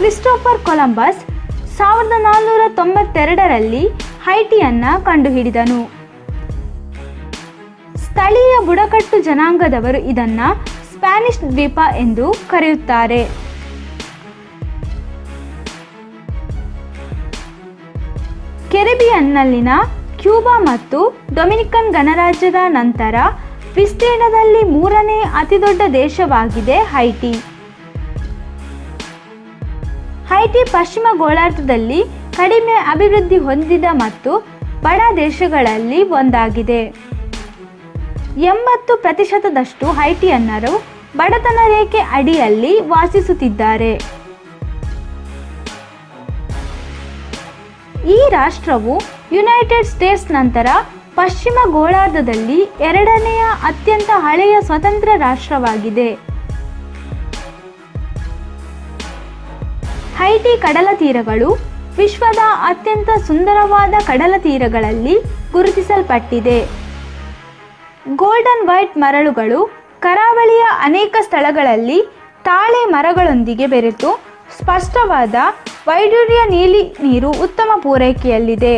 Christopher Columbus ಸಾವಿರದ ನಾನ್ನೂರ ತೊಂಬತ್ತೆರಡರಲ್ಲಿ ಹೈಟಿಯನ್ನು ಕಂಡುಹಿಡಿದನು ಸ್ಥಳೀಯ ಬುಡಕಟ್ಟು ಜನಾಂಗದವರು ಇದನ್ನ ಸ್ಪ್ಯಾನಿಷ್ ದ್ವೀಪ ಎಂದು ಕರೆಯುತ್ತಾರೆ ಕೆರಿಬಿಯನ್ನಲ್ಲಿನ ಕ್ಯೂಬಾ ಮತ್ತು ಡೊಮಿನಿಕನ್ ಗಣರಾಜ್ಯದ ನಂತರ ವಿಸ್ತೀರ್ಣದಲ್ಲಿ ಮೂರನೇ ಅತಿದೊಡ್ಡ ದೇಶವಾಗಿದೆ ಹೈಟಿ ಹೈಟಿ ಪಶ್ಚಿಮ ಗೋಳಾರ್ಧದಲ್ಲಿ ಕಡಿಮೆ ಅಭಿವೃದ್ಧಿ ಹೊಂದಿದ ಮತ್ತು ಬಡ ದೇಶಗಳಲ್ಲಿ ಒಂದಾಗಿದೆ ಎಂಬತ್ತು ಪ್ರತಿಶತದಷ್ಟು ಹೈಟಿಯನ್ನರು ಬಡತನ ರೇಖೆ ಅಡಿಯಲ್ಲಿ ವಾಸಿಸುತ್ತಿದ್ದಾರೆ ಈ ರಾಷ್ಟ್ರವು ಯುನೈಟೆಡ್ ಸ್ಟೇಟ್ಸ್ ನಂತರ ಪಶ್ಚಿಮ ಗೋಳಾರ್ಧದಲ್ಲಿ ಎರಡನೆಯ ಅತ್ಯಂತ ಹಳೆಯ ಸ್ವತಂತ್ರ ರಾಷ್ಟ್ರವಾಗಿದೆ ಹೈಟಿ ಕಡಲ ತೀರಗಳು ವಿಶ್ವದ ಅತ್ಯಂತ ಸುಂದರವಾದ ಕಡಲ ತೀರಗಳಲ್ಲಿ ಗುರುತಿಸಲ್ಪಟ್ಟಿದೆ ಗೋಲ್ಡನ್ ವೈಟ್ ಮರಳುಗಳು ಕರಾವಳಿಯ ಅನೇಕ ಸ್ಥಳಗಳಲ್ಲಿ ತಾಳೆ ಮರಗಳೊಂದಿಗೆ ಬೆರೆತು ಸ್ಪಷ್ಟವಾದ ವೈಡೂರ್ಯ ನೀಲಿ ನೀರು ಉತ್ತಮ ಪೂರೈಕೆಯಲ್ಲಿದೆ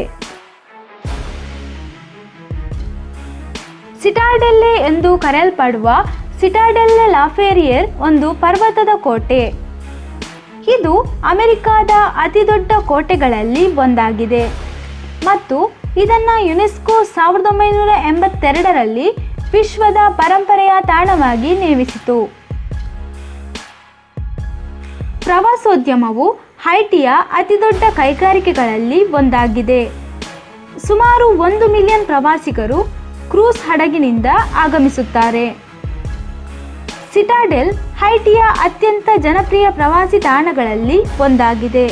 ಸಿಟಾಡೆಲ್ಲೆ ಎಂದು ಕರೆಯಲ್ಪಡುವ ಸಿಟಾಡೆಲ್ಲೆ ಲಾಫೇರಿಯರ್ ಒಂದು ಪರ್ವತದ ಕೋಟೆ ಇದು ಅಮೆರಿಕಾದ ಅತಿದೊಡ್ಡ ಕೋಟೆಗಳಲ್ಲಿ ಒಂದಾಗಿದೆ ಮತ್ತು ಇದನ್ನು ಯುನೆಸ್ಕೋ ಸಾವಿರದ ಒಂಬೈನೂರ ಎಂಬತ್ತೆರಡರಲ್ಲಿ ವಿಶ್ವದ ಪರಂಪರೆಯ ತಾಣವಾಗಿ ನೇಮಿಸಿತು ಪ್ರವಾಸೋದ್ಯಮವು ಹೈಟಿಯ ಅತಿದೊಡ್ಡ ಕೈಗಾರಿಕೆಗಳಲ್ಲಿ ಒಂದಾಗಿದೆ ಸುಮಾರು ಒಂದು ಮಿಲಿಯನ್ ಪ್ರವಾಸಿಗರು ಕ್ರೂಸ್ ಹಡಗಿನಿಂದ ಆಗಮಿಸುತ್ತಾರೆ ಸಿಟಾಡೆಲ್ ಹೈಟಿಯ ಅತ್ಯಂತ ಜನಪ್ರಿಯ ಪ್ರವಾಸಿ ತಾಣಗಳಲ್ಲಿ ಒಂದಾಗಿದೆ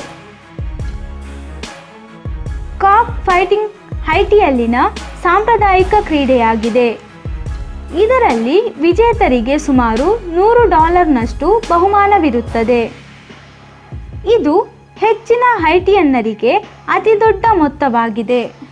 ಕಾಕ್ ಫೈಟಿಂಗ್ ಹೈಟಿಯಲ್ಲಿನ ಸಾಂಪ್ರದಾಯಿಕ ಕ್ರೀಡೆಯಾಗಿದೆ ಇದರಲ್ಲಿ ವಿಜೇತರಿಗೆ ಸುಮಾರು ನೂರು ಡಾಲರ್ನಷ್ಟು ಬಹುಮಾನವಿರುತ್ತದೆ ಇದು ಹೆಚ್ಚಿನ ಹೈಟಿಯನ್ನರಿಗೆ ಅತಿದೊಡ್ಡ ಮೊತ್ತವಾಗಿದೆ